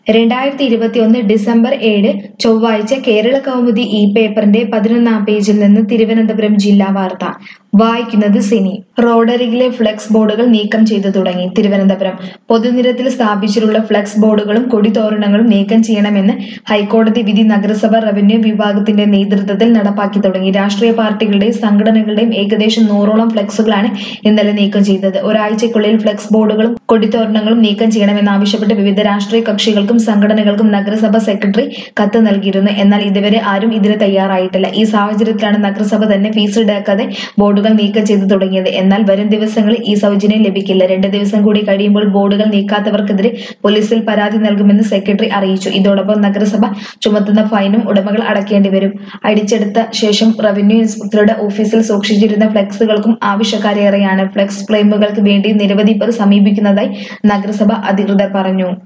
രണ്ടായിരത്തി ഇരുപത്തിയൊന്ന് ഡിസംബർ ഏഴ് ചൊവ്വാഴ്ച കേരള കൗമുദി ഇ പേപ്പറിന്റെ പതിനൊന്നാം പേജിൽ നിന്ന് തിരുവനന്തപുരം ജില്ലാ വാർത്ത വായിക്കുന്നത് സിനി റോഡരികിലെ ഫ്ലെക്സ് ബോർഡുകൾ നീക്കം ചെയ്തു തുടങ്ങി തിരുവനന്തപുരം പൊതുനിരത്തിൽ സ്ഥാപിച്ചിട്ടുള്ള ഫ്ലെക്സ് ബോർഡുകളും കൊടിതോരണങ്ങളും നീക്കം ചെയ്യണമെന്ന് ഹൈക്കോടതി വിധി നഗരസഭ റവന്യൂ വിഭാഗത്തിന്റെ നേതൃത്വത്തിൽ നടപ്പാക്കി തുടങ്ങി രാഷ്ട്രീയ പാർട്ടികളുടെയും സംഘടനകളുടെയും ഏകദേശം നൂറോളം ഫ്ലെക്സുകളാണ് ഇന്നലെ നീക്കം ചെയ്തത് ഒരാഴ്ചയ്ക്കുള്ളിൽ ഫ്ലെക്സ് ബോർഡുകളും കൊടിതോരണങ്ങളും നീക്കം ചെയ്യണമെന്നാവശ്യപ്പെട്ട് വിവിധ രാഷ്ട്രീയ കക്ഷികൾക്കും സംഘടനകൾക്കും നഗരസഭ സെക്രട്ടറി കത്ത് നൽകിയിരുന്നു എന്നാൽ ഇതുവരെ ആരും ഇതിന് തയ്യാറായിട്ടില്ല ഈ സാഹചര്യത്തിലാണ് നഗരസഭ തന്നെ ഫീസ് ഈടാക്കാതെ ബോർഡുകൾ നീക്കം ചെയ്തു തുടങ്ങിയത് എന്നാൽ വരും ദിവസങ്ങളിൽ ഈ സൗജന്യം ലഭിക്കില്ല രണ്ട് ദിവസം കൂടി കഴിയുമ്പോൾ ബോർഡുകൾ നീക്കാത്തവർക്കെതിരെ പോലീസിൽ പരാതി നൽകുമെന്ന് സെക്രട്ടറി അറിയിച്ചു ഇതോടൊപ്പം നഗരസഭ ചുമത്തുന്ന ഫൈനും ഉടമകൾ അടയ്ക്കേണ്ടി വരും അടിച്ചെടുത്ത ശേഷം റവന്യൂ ഇൻസ്പെക്ടറുടെ ഓഫീസിൽ സൂക്ഷിച്ചിരുന്ന ഫ്ലെക്സുകൾക്കും ആവശ്യക്കാരേറെയാണ് ഫ്ലെക്സ് ക്ലെയിമുകൾക്ക് വേണ്ടി നിരവധി പേർ സമീപിക്കുന്നതായി നഗരസഭ അധികൃതർ പറഞ്ഞു